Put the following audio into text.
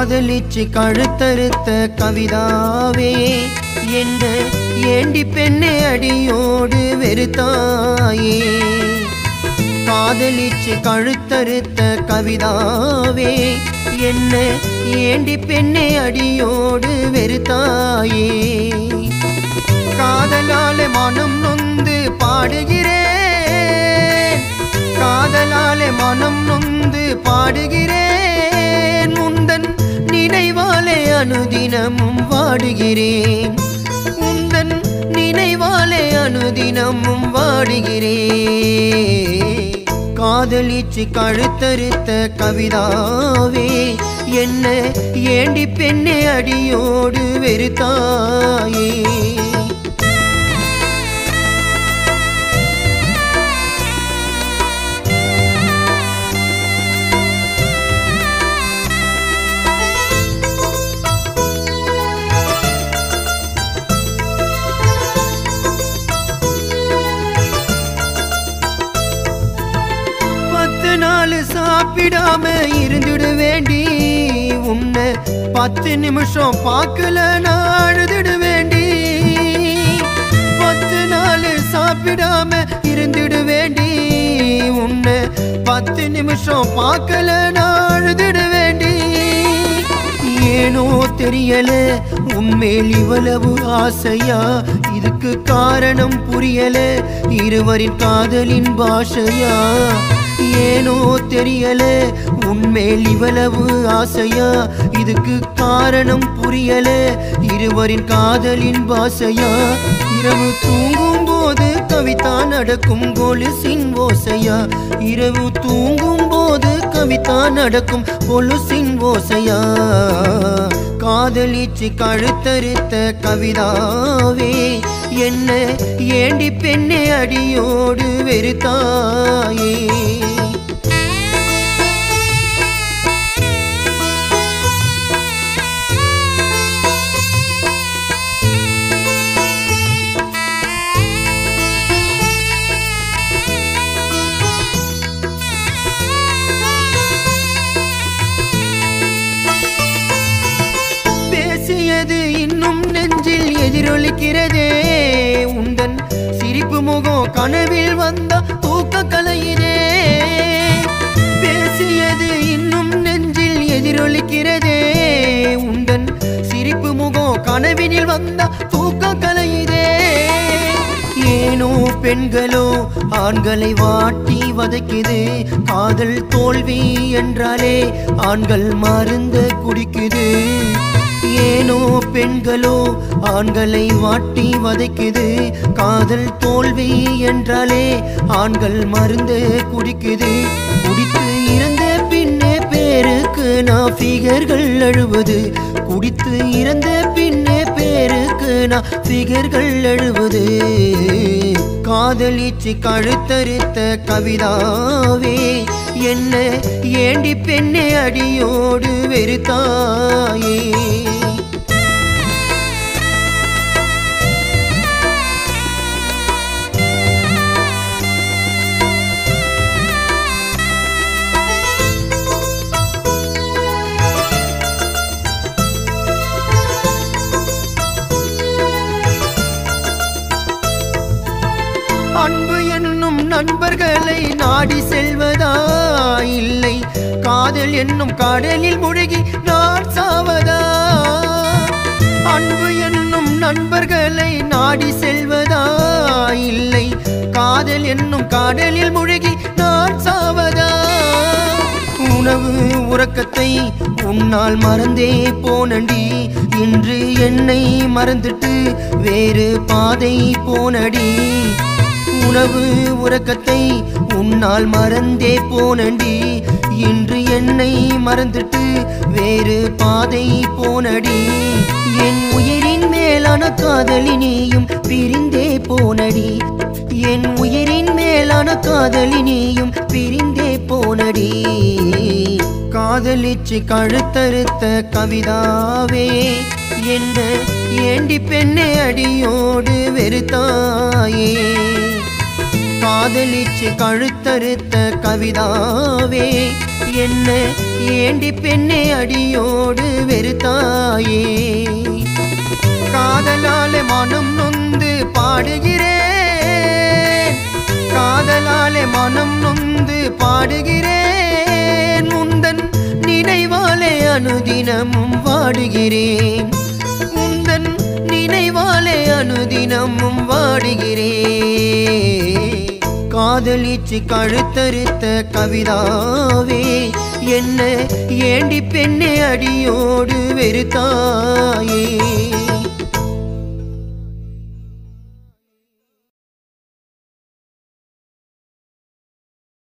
காதலிச்சு கழுத்தறுத்த கவிதாவே என்ன ஏண்டி பெண்ணே அடியோடு வெறுத்தாயே காதலிச்சு கழுத்தறுத்த கவிதாவே என்ன ஏண்டி பெண்ணே அடியோடு வெறுத்தாயே காதலால மனம் நொந்து பாடுகிறேன் காதலால மனம் நொந்து பாடுகிறேன் முந்தன் நினைவாலே அனுதினமும் வாடுகிறேன் உந்தன் நினைவாலே அனுதினமும் வாடுகிறேன் காதலிச்சு கழுத்தறுத்த கவிதாவே என்ன ஏண்டி பெண்ணே அடியோடு வெறுத்தாயே பத்து நாள் சாப்பிடாம இருந்துட வேண்டி உன்னை பத்து நிமிஷம் பார்க்கல நான் அழுதுட வேண்டி பத்து நாள் சாப்பிடாம இருந்துட வேண்டி உன்னை பத்து நிமிஷம் பார்க்கல நான் அழுதுட வேண்டி ஏனோ தெரியல உன்மேல் இவ்வளவு ஆசையா இதுக்கு காரணம் புரியல இருவரின் காதலின் பாஷையா ஏனோ தெரியல உன்மேல் இவ்வளவு ஆசையா இதுக்கு காரணம் புரியல இருவரின் காதலின் பாசையா இரவு தூங்கும் போது கவிதா நடக்கும் கொலுசின் ஓசையா இரவு தூங்கும் போது கவிதா நடக்கும் கொலுசின் ஓசையா காதலிச்சு கழுத்தறுத்த கவிதாவே என்ன ஏண்டி பெண்ணே அடியோடு வெறுத்தாயே பேசியது இன்னும் நெஞ்சில் எதிரொலிக்கிறதே உந்தன் சிரிப்பு முகம் கனவில் வந்த தூக்க கலையினே பேசியது இன்னும் நெஞ்சில் எதிரொலிக்கிறதே உந்தன் சிரிப்பு முகம் கனவினில் வந்த தூக்க கலையிதே ஏனோ பெண்களோ ஆண்களை வாட்டி வதைக்குது காதல் தோல்வி என்றாலே ஆண்கள் மருந்த குடிக்குது ஏனோ பெண்களோ ஆண்களை வாட்டி வதைக்குது காதல் தோல்வி என்றாலே ஆண்கள் மருந்து குடிக்குது குடித்து இறந்த பின்னே பேருக்கு நான் ஃபிகர்கள் அழுவது குடித்து இறந்த பின்னே பேருக்கு நான் ஃபிகர்கள் அழுவது காதலிச்சு கழுத்தறுத்த கவிதாவே என்ன ஏண்டி பெண்ணே அடியோடு வெறுத்தாயே அன்பு என்னும் நண்பர்களை நாடி செல்வதா இல்லை காதல் என்னும் கடலில் முழுகி நான் சாவதா அன்பு என்னும் நண்பர்களை நாடி செல்வதா இல்லை காதல் என்னும் கடலில் முழுகி நான் சாவதா உணவு உறக்கத்தை உன்னால் மறந்தே போனடி இன்று என்னை மறந்துட்டு வேறு பாதை போனடி உணவு உறக்கத்தை உன்னால் மறந்தே போனடி இன்று என்னை மறந்துட்டு வேறு பாதை போனடி என் உயிரின் மேலான காதலி நீயும் பிரிந்தே போனடி என் உயிரின் மேலான காதலி நீயும் பிரிந்தே போனடி காதலிச்சு கழுத்தறுத்த கவிதாவே என்ன ஏண்டி பெண்ணே அடியோடு வெறுத்தாயே காதலிச்சு கழுத்தறுத்த கவிதாவே என்ன ஏண்டி பெண்ணே அடியோடு வெறுத்தாயே காதலாலே மனம் நொந்து பாடுகிறேன் காதலாலே மனம் நொந்து பாடுகிறேன் உந்தன் நினைவாலே அனுதினமும் வாடுகிறேன் உந்தன் நினைவாலே அனுதினமும் வாடுகிறேன் காதலிச்சு கழுத்தறுத்த கவிதாவே என்ன ஏண்டி பெண்ணே அடியோடு வெறுத்தாயே